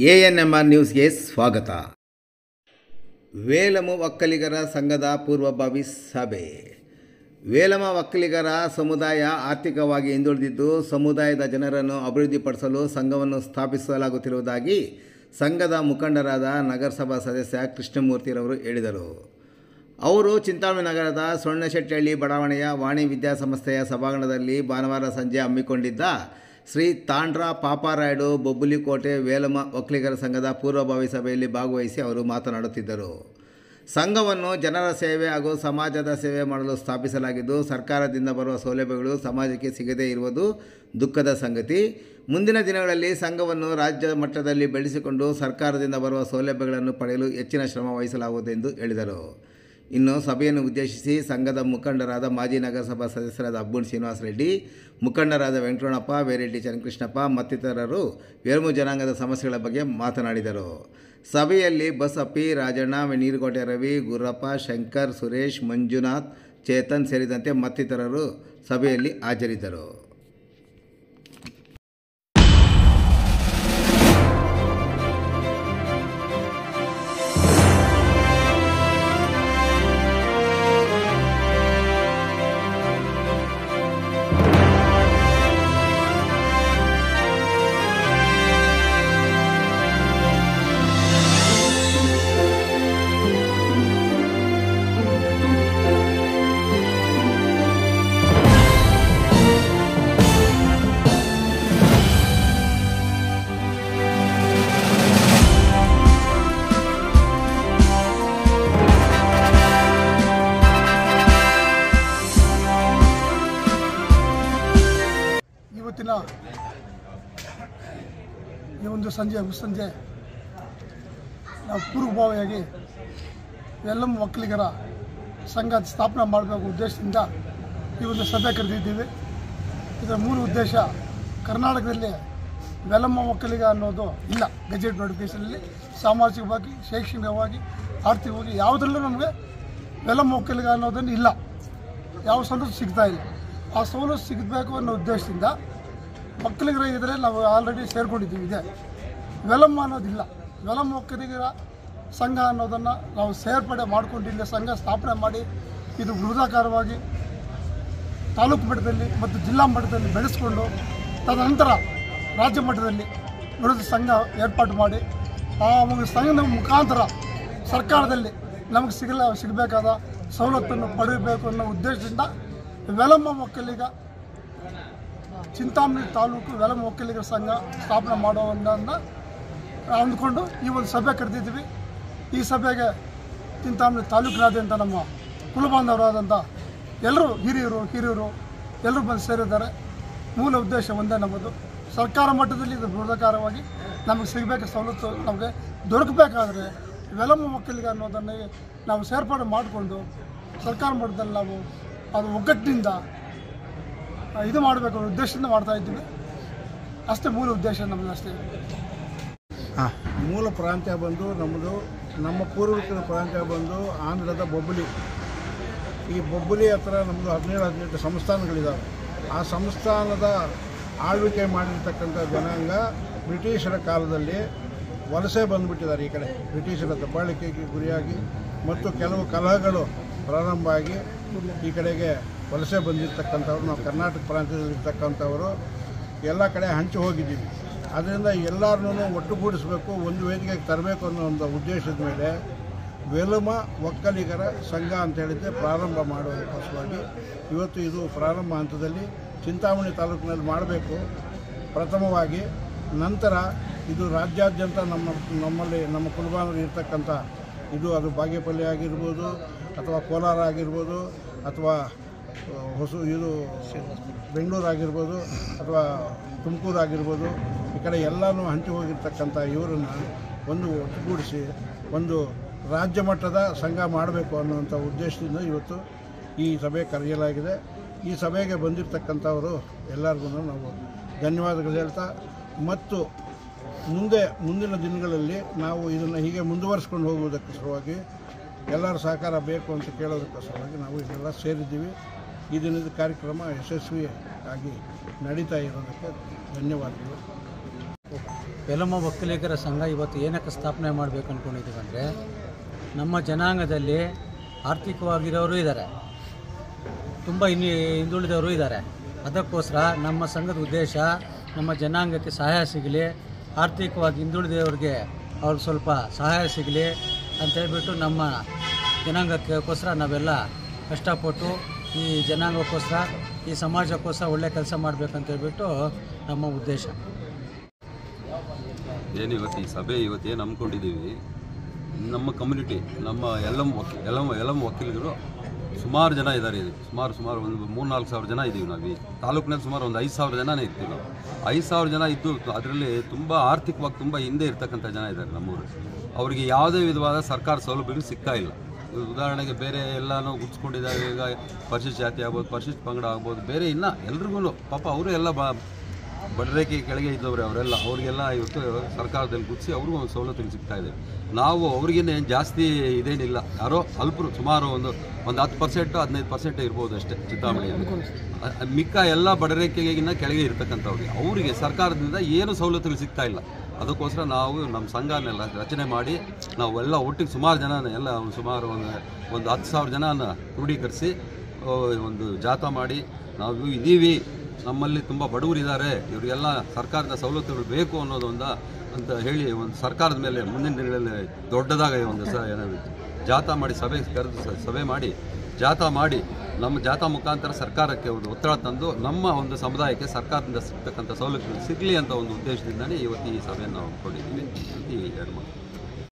A N M R ನ್ಯೂಸ್ಗೆ ಸ್ವಾಗತ ವೇಲಮ ಒಕ್ಕಲಿಗರ ಸಂಘದ ಪೂರ್ವಭಾವಿ ಸಭೆ ವೇಲಮ ಒಕ್ಕಲಿಗರ ಸಮುದಾಯ ಆರ್ಥಿಕವಾಗಿ ಹಿಂದುಳಿದಿದ್ದು ಸಮುದಾಯದ ಜನರನ್ನು ಅಭಿವೃದ್ಧಿಪಡಿಸಲು ಸಂಘವನ್ನು ಸ್ಥಾಪಿಸಲಾಗುತ್ತಿರುವುದಾಗಿ ಸಂಘದ ಮುಖಂಡರಾದ ನಗರಸಭಾ ಸದಸ್ಯ ಕೃಷ್ಣಮೂರ್ತಿರವರು ಹೇಳಿದರು ಅವರು ಚಿಂತಾಮಣಿ ನಗರದ ಸೊಣ್ಣಶೆಟ್ಟಹಳ್ಳಿ ಬಡಾವಣೆಯ ವಾಣಿ ವಿದ್ಯಾಸಂಸ್ಥೆಯ ಸಭಾಂಗಣದಲ್ಲಿ ಭಾನುವಾರ ಸಂಜೆ ಹಮ್ಮಿಕೊಂಡಿದ್ದ ಶ್ರೀ ತಾಂಡ್ರ ಪಾಪಾರಾಯುಡು ಬೊಬ್ಬುಲಿಕೋಟೆ ವೇಲಮ ಒಕ್ಕಲಿಗರ ಸಂಘದ ಪೂರ್ವಭಾವಿ ಸಭೆಯಲ್ಲಿ ಭಾಗವಹಿಸಿ ಅವರು ಮಾತನಾಡುತ್ತಿದ್ದರು ಸಂಘವನ್ನು ಜನರ ಸೇವೆ ಹಾಗೂ ಸಮಾಜದ ಸೇವೆ ಮಾಡಲು ಸ್ಥಾಪಿಸಲಾಗಿದ್ದು ಸರ್ಕಾರದಿಂದ ಬರುವ ಸೌಲಭ್ಯಗಳು ಸಮಾಜಕ್ಕೆ ಸಿಗದೇ ಇರುವುದು ದುಃಖದ ಸಂಗತಿ ಮುಂದಿನ ದಿನಗಳಲ್ಲಿ ಸಂಘವನ್ನು ರಾಜ್ಯ ಮಟ್ಟದಲ್ಲಿ ಬೆಳೆಸಿಕೊಂಡು ಸರ್ಕಾರದಿಂದ ಬರುವ ಸೌಲಭ್ಯಗಳನ್ನು ಪಡೆಯಲು ಹೆಚ್ಚಿನ ಶ್ರಮ ವಹಿಸಲಾಗುವುದೆಂದು ಹೇಳಿದರು ಇನ್ನು ಸಭೆಯನ್ನು ಉದ್ದೇಶಿಸಿ ಸಂಘದ ಮುಖಂಡರಾದ ಮಾಜಿ ನಗರಸಭಾ ಸದಸ್ಯರಾದ ಅಬ್ಬುಣ್ ಶ್ರೀನಿವಾಸ ರೆಡ್ಡಿ ಮುಖಂಡರಾದ ವೆಂಕಟರಮಣಪ್ಪ ವೇರೆಡ್ಡಿ ಚನ್ನಕೃಷ್ಣಪ್ಪ ಮತ್ತಿತರರು ವೇಲ್ಮು ಜನಾಂಗದ ಸಮಸ್ಯೆಗಳ ಬಗ್ಗೆ ಮಾತನಾಡಿದರು ಸಭೆಯಲ್ಲಿ ಬಸಪ್ಪಿ ರಾಜಣ್ಣ ನೀರುಕೋಟೆ ರವಿ ಗುರ್ರಪ್ಪ ಶಂಕರ್ ಸುರೇಶ್ ಮಂಜುನಾಥ್ ಚೇತನ್ ಸೇರಿದಂತೆ ಮತ್ತಿತರರು ಸಭೆಯಲ್ಲಿ ಹಾಜರಿದ್ದರು ಇವತ್ತಿನ ಈ ಒಂದು ಸಂಜೆ ಮುಸ್ಸಂಜೆ ನಾವು ಪೂರ್ವಭಾವಿಯಾಗಿ ಎಲ್ಲಮ್ಮ ಒಕ್ಕಲಿಗರ ಸಂಘ ಸ್ಥಾಪನೆ ಮಾಡಬೇಕು ಉದ್ದೇಶದಿಂದ ಈ ಒಂದು ಸಭೆ ಕರೆದಿದ್ದೀವಿ ಇದರ ಮೂಲ ಉದ್ದೇಶ ಕರ್ನಾಟಕದಲ್ಲಿ ವೆಲಮ್ಮ ಒಕ್ಕಲಿಗ ಅನ್ನೋದು ಇಲ್ಲ ಗೆಜೆಟ್ ನೋಟಿಫಿಕೇಷನಲ್ಲಿ ಸಾಮಾಜಿಕವಾಗಿ ಶೈಕ್ಷಣಿಕವಾಗಿ ಆರ್ಥಿಕವಾಗಿ ಯಾವುದರಲ್ಲೂ ನಮಗೆ ವೆಲಮ್ಮ ಒಕ್ಕಲಿಗ ಅನ್ನೋದನ್ನು ಇಲ್ಲ ಯಾವ ಸವಲತ್ತು ಸಿಗ್ತಾ ಇಲ್ಲ ಆ ಸವಲತ್ತು ಸಿಗಬೇಕು ಅನ್ನೋ ಉದ್ದೇಶದಿಂದ ಒಕ್ಕಲಿಗರ ಇದ್ರೆ ನಾವು ಆಲ್ರೆಡಿ ಸೇರ್ಕೊಂಡಿದ್ದೀವಿ ಇದೆ ವೆಲಮ್ಮ ಅನ್ನೋದಿಲ್ಲ ವೆಲಮ್ಮ ಒಕ್ಕಲಿಗರ ಸಂಘ ಅನ್ನೋದನ್ನು ನಾವು ಸೇರ್ಪಡೆ ಮಾಡ್ಕೊಂಡು ಇಲ್ಲಿ ಸಂಘ ಸ್ಥಾಪನೆ ಮಾಡಿ ಇದು ಬೃಹದಾಕಾರವಾಗಿ ತಾಲೂಕು ಮಟ್ಟದಲ್ಲಿ ಮತ್ತು ಜಿಲ್ಲಾ ಮಟ್ಟದಲ್ಲಿ ಬೆಳೆಸ್ಕೊಂಡು ತದನಂತರ ರಾಜ್ಯ ಮಟ್ಟದಲ್ಲಿ ವಿರೋಧ ಸಂಘ ಏರ್ಪಾಟು ಮಾಡಿ ಆ ಒಂದು ಸಂಘದ ಮುಖಾಂತರ ಸರ್ಕಾರದಲ್ಲಿ ನಮಗೆ ಸಿಗಲ ಸಿಗಬೇಕಾದ ಸವಲತ್ತನ್ನು ಪಡೆಯಬೇಕು ಅನ್ನೋ ಉದ್ದೇಶದಿಂದ ವೆಲಮ್ಮ ಒಕ್ಕಲಿಗ ಚಿಂತಾಮಣಿ ತಾಲೂಕು ವೆಲಮ್ಮ ಒಕ್ಕಲಿಗರ ಸಂಘ ಸ್ಥಾಪನೆ ಮಾಡೋದನ್ನು ಅಂದ್ಕೊಂಡು ಈ ಒಂದು ಸಭೆ ಕರೆದಿದ್ದೀವಿ ಈ ಸಭೆಗೆ ಚಿಂತಾಮಣಿ ತಾಲೂಕಿನಾದ್ಯಂತ ನಮ್ಮ ಕುಲಬಾಂಧವರಾದಂಥ ಎಲ್ಲರೂ ಹಿರಿಯರು ಹಿರಿಯರು ಎಲ್ಲರೂ ಬಂದು ಸೇರಿದ್ದಾರೆ ಮೂಲ ಉದ್ದೇಶ ಒಂದೇ ನಮ್ಮದು ಸರ್ಕಾರ ಮಟ್ಟದಲ್ಲಿ ಇದು ಬೃಹದಾಕಾರವಾಗಿ ನಮಗೆ ಸಿಗಬೇಕು ಸವಲತ್ತು ನಮಗೆ ದೊರಕಬೇಕಾದ್ರೆ ವೆಲಮ್ಮ ಒಕ್ಕಲಿಗ ಅನ್ನೋದನ್ನು ನಾವು ಸೇರ್ಪಾಡು ಮಾಡಿಕೊಂಡು ಸರ್ಕಾರ ಮಟ್ಟದಲ್ಲಿ ನಾವು ಅದು ಒಗ್ಗಟ್ಟಿನಿಂದ ಆ, ಇದು ಮಾಡಬೇಕು ಅನ್ನೋ ಉದ್ದೇಶದಿಂದ ಮಾಡ್ತಾ ಇದ್ದೀವಿ ಅಷ್ಟೇ ಮೂಲ ಉದ್ದೇಶ ನಮ್ಮದು ಅಷ್ಟೇ ಮೂಲ ಪ್ರಾಂತ್ಯ ಬಂದು ನಮ್ಮದು ನಮ್ಮ ಪೂರ್ವಿಕರ ಪ್ರಾಂತ್ಯ ಬಂದು ಆಂಧ್ರದ ಬೊಬ್ಬುಲಿ ಈ ಬೊಬ್ಬುಲಿ ಹತ್ರ ನಮ್ಮದು ಹದಿನೇಳು ಹದಿನೆಂಟು ಸಂಸ್ಥಾನಗಳಿದ್ದಾವೆ ಆ ಸಂಸ್ಥಾನದ ಆಳ್ವಿಕೆ ಮಾಡಿರ್ತಕ್ಕಂಥ ಜನಾಂಗ ಬ್ರಿಟಿಷರ ಕಾಲದಲ್ಲಿ ವಲಸೆ ಬಂದುಬಿಟ್ಟಿದ್ದಾರೆ ಈ ಕಡೆ ಬ್ರಿಟಿಷರ ದಬ್ಬಾಳಿಕೆಗೆ ಗುರಿಯಾಗಿ ಮತ್ತು ಕೆಲವು ಕಲಹಗಳು ಪ್ರಾರಂಭ ಆಗಿ ಈ ಕಡೆಗೆ ವಲಸೆ ಬಂದಿರತಕ್ಕಂಥವ್ರು ನಾವು ಕರ್ನಾಟಕ ಪ್ರಾಂತ್ಯದಲ್ಲಿರ್ತಕ್ಕಂಥವರು ಎಲ್ಲ ಕಡೆ ಹಂಚಿ ಹೋಗಿದ್ದೀವಿ ಆದ್ದರಿಂದ ಎಲ್ಲರನ್ನೂ ಒಟ್ಟುಗೂಡಿಸಬೇಕು ಒಂದು ವೇದಿಕೆಗೆ ತರಬೇಕು ಅನ್ನೋ ಒಂದು ಉದ್ದೇಶದ ಮೇಲೆ ವೆಲುಮ ಒಕ್ಕಲಿಗರ ಸಂಘ ಅಂತ ಹೇಳಿದ್ದೆ ಪ್ರಾರಂಭ ಮಾಡೋದಕ್ಕೋಸ್ಕರವಾಗಿ ಇವತ್ತು ಇದು ಪ್ರಾರಂಭ ಹಂತದಲ್ಲಿ ಚಿಂತಾಮಣಿ ತಾಲೂಕಿನಲ್ಲಿ ಮಾಡಬೇಕು ಪ್ರಥಮವಾಗಿ ನಂತರ ಇದು ರಾಜ್ಯಾದ್ಯಂತ ನಮ್ಮ ನಮ್ಮಲ್ಲಿ ನಮ್ಮ ಕುಲಬಾನರು ಇರ್ತಕ್ಕಂಥ ಇದು ಅದು ಬಾಗೇಪಲ್ಲಿ ಆಗಿರ್ಬೋದು ಅಥವಾ ಕೋಲಾರ ಆಗಿರ್ಬೋದು ಅಥವಾ ಆ, ಹೊಸ ಇದು ಬೆಂಗಳೂರು ಆಗಿರ್ಬೋದು ಅಥವಾ ತುಮಕೂರು ಆಗಿರ್ಬೋದು ಈ ಕಡೆ ಎಲ್ಲನೂ ಹಂಚಿ ಹೋಗಿರ್ತಕ್ಕಂಥ ಇವರನ್ನು ಒಂದು ಒಟ್ಟುಗೂಡಿಸಿ ಒಂದು ರಾಜ್ಯ ಮಟ್ಟದ ಸಂಘ ಮಾಡಬೇಕು ಅನ್ನುವಂಥ ಉದ್ದೇಶದಿಂದ ಇವತ್ತು ಈ ಸಭೆ ಕರೆಯಲಾಗಿದೆ ಈ ಸಭೆಗೆ ಬಂದಿರತಕ್ಕಂಥವರು ಎಲ್ಲರಿಗೂ ನಾವು ಧನ್ಯವಾದಗಳು ಹೇಳ್ತಾ ಮತ್ತು ಮುಂದೆ ಮುಂದಿನ ದಿನಗಳಲ್ಲಿ ನಾವು ಇದನ್ನು ಹೀಗೆ ಮುಂದುವರಿಸ್ಕೊಂಡು ಹೋಗುವುದಕ್ಕೆ ಸಲುವಾಗಿ ಎಲ್ಲರ ಸಹಕಾರ ಬೇಕು ಅಂತ ಕೇಳೋದಕ್ಕೋಸ್ಕರವಾಗಿ ನಾವು ಇದೆಲ್ಲ ಸೇರಿದ್ದೀವಿ ಈ ದಿನದ ಕಾರ್ಯಕ್ರಮ ಯಶಸ್ವಿಯಾಗಿ ನಡೀತಾ ಇರೋದಕ್ಕೆ ಧನ್ಯವಾದಗಳು ವೆಲಮ ಒಕ್ಕಲಿಗರ ಸಂಘ ಇವತ್ತು ಏನಕ್ಕೆ ಸ್ಥಾಪನೆ ಮಾಡಬೇಕು ಅಂದ್ಕೊಂಡಿದ್ದೀವಿ ಅಂದರೆ ನಮ್ಮ ಜನಾಂಗದಲ್ಲಿ ಆರ್ಥಿಕವಾಗಿರೋರು ಇದ್ದಾರೆ ತುಂಬ ಇನ್ನು ಹಿಂದುಳಿದವರು ಇದ್ದಾರೆ ಅದಕ್ಕೋಸ್ಕರ ನಮ್ಮ ಸಂಘದ ಉದ್ದೇಶ ನಮ್ಮ ಜನಾಂಗಕ್ಕೆ ಸಹಾಯ ಸಿಗಲಿ ಆರ್ಥಿಕವಾಗಿ ಹಿಂದುಳಿದವ್ರಿಗೆ ಅವ್ರಿಗೆ ಸ್ವಲ್ಪ ಸಹಾಯ ಸಿಗಲಿ ಅಂತೇಳ್ಬಿಟ್ಟು ನಮ್ಮ ಜನಾಂಗಕ್ಕೋಸ್ಕರ ನಾವೆಲ್ಲ ಕಷ್ಟಪಟ್ಟು ಈ ಜನಾಂಗಕ್ಕೋಸ್ಕರ ಈ ಸಮಾಜಕ್ಕೋಸ್ಕರ ಒಳ್ಳೆ ಕೆಲಸ ಮಾಡಬೇಕಂತೇಳ್ಬಿಟ್ಟು ನಮ್ಮ ಉದ್ದೇಶ ಏನು ಇವತ್ತು ಈ ಸಭೆ ಇವತ್ತು ಏನು ಹಮ್ಮಿಕೊಂಡಿದ್ದೀವಿ ನಮ್ಮ ಕಮ್ಯುನಿಟಿ ನಮ್ಮ ಎಲ್ಲಂ ವಕ್ ಎಲ್ಲಂ ಎಲ್ಲಂ ವಕೀಲರು ಸುಮಾರು ಜನ ಇದ್ದಾರೆ ಇಲ್ಲಿ ಸುಮಾರು ಸುಮಾರು ಒಂದು ಮೂರು ನಾಲ್ಕು ಸಾವಿರ ಜನ ಇದ್ದೀವಿ ನಾವು ಈ ತಾಲೂಕಿನಲ್ಲಿ ಸುಮಾರು ಒಂದು ಐದು ಸಾವಿರ ಜನನೇ ಇರ್ತೀವಿ ನಾವು ಐದು ಸಾವಿರ ಜನ ಇದ್ದು ಅದರಲ್ಲಿ ತುಂಬ ಆರ್ಥಿಕವಾಗಿ ತುಂಬ ಹಿಂದೆ ಇರ್ತಕ್ಕಂಥ ಜನ ಇದ್ದಾರೆ ನಮ್ಮೂರು ಅವರಿಗೆ ಯಾವುದೇ ವಿಧವಾದ ಸರ್ಕಾರ ಸೌಲಭ್ಯಗಳು ಸಿಗ್ತಾ ಇಲ್ಲ ಇವಾಗ ಉದಾಹರಣೆಗೆ ಬೇರೆ ಎಲ್ಲನೂ ಗುಡ್ಸ್ಕೊಂಡಿದ್ದಾರೆ ಈಗ ಪರಿಶಿಷ್ಟ ಜಾತಿ ಆಗ್ಬೋದು ಪರಿಶಿಷ್ಟ ಪಂಗಡ ಆಗ್ಬೋದು ಬೇರೆ ಇನ್ನು ಎಲ್ರಿಗೂ ಪಾಪ ಅವರು ಎಲ್ಲ ಬ ಬಡರೇಖೆ ಕೆಳಗೆ ಇದ್ದವ್ರೆ ಅವರೆಲ್ಲ ಅವರಿಗೆಲ್ಲ ಇವತ್ತು ಸರ್ಕಾರದಲ್ಲಿ ಗುರ್ಸಿ ಅವ್ರಿಗೂ ಒಂದು ಸವಲತ್ತುಗಳು ಸಿಗ್ತಾ ಇದೆ ನಾವು ಅವ್ರಿಗೇನೆ ಜಾಸ್ತಿ ಇದೇನಿಲ್ಲ ಯಾರೋ ಅಲ್ಪರು ಸುಮಾರು ಒಂದು ಒಂದು ಹತ್ತು ಪರ್ಸೆಂಟು ಹದಿನೈದು ಪರ್ಸೆಂಟ್ ಇರ್ಬೋದು ಅಷ್ಟೇ ಚಿಂತಾಮಣಿಯಲ್ಲಿ ಅ- ಅ- ಮಿಕ್ಕ ಎಲ್ಲ ಬಡರೇಖೆಗಿನ್ನ ಕೆಳಗೆ ಇರ್ತಕ್ಕಂಥವ್ರಿಗೆ ಅವರಿಗೆ ಸರ್ಕಾರದಿಂದ ಏನು ಸವಲತ್ತುಗಳು ಸಿಗ್ತಾ ಇಲ್ಲ ಅದಕ್ಕೋಸ್ಕರ ನಾವು ನಮ್ಮ ಸಂಘನೆಲ್ಲ ರಚನೆ ಮಾಡಿ ನಾವು ಎಲ್ಲ ಒಟ್ಟಿಗೆ ಸುಮಾರು ಜನ ಎಲ್ಲ ಸುಮಾರು ಒಂದು ಒಂದು ಹತ್ತು ಸಾವಿರ ಜನನ ಕ್ರೋಢೀಕರಿಸಿ ಆ, ಒಂದು ಜಾಥಾ ಮಾಡಿ ನಾವು ಇದ್ದೀವಿ ನಮ್ಮಲ್ಲಿ ತುಂಬ ಬಡವರಿದ್ದಾರೆ ಇವರಿಗೆಲ್ಲ ಸರ್ಕಾರದ ಸವಲತ್ತುಗಳು ಬೇಕು ಅನ್ನೋದೊಂದು ಅಂತ ಹೇಳಿ ಒಂದು ಸರ್ಕಾರದ ಮೇಲೆ ಮುಂದಿನ ದಿನಗಳಲ್ಲಿ ದೊಡ್ಡದಾಗಿ ಒಂದು ಸ ಏನು ಜಾಥಾ ಮಾಡಿ ಸಭೆ ಕರೆದು ಸ- ಸಭೆ ಮಾಡಿ ಜಾಥಾ ಮಾಡಿ ನಮ್ಮ ಜಾಥಾ ಮುಖಾಂತರ ಸರ್ಕಾರಕ್ಕೆ ಒಂದು ಒತ್ತಡ ತಂದು ನಮ್ಮ ಒಂದು ಸಮುದಾಯಕ್ಕೆ ಸರ್ಕಾರದಿಂದ ಸಿಗ್ತಕ್ಕಂಥ ಸೌಲಭ್ಯಗಳು ಸಿಗಲಿ ಅಂತ ಒಂದು ಉದ್ದೇಶದಿಂದನೇ ಇವತ್ತು ಈ ಸಭೆಯನ್ನು ನಾವು ಹಮ್ಮಿಕೊಂಡಿದ್ದೀವಿ ಅಂತ ಈ ಎರಡು ಮಾತು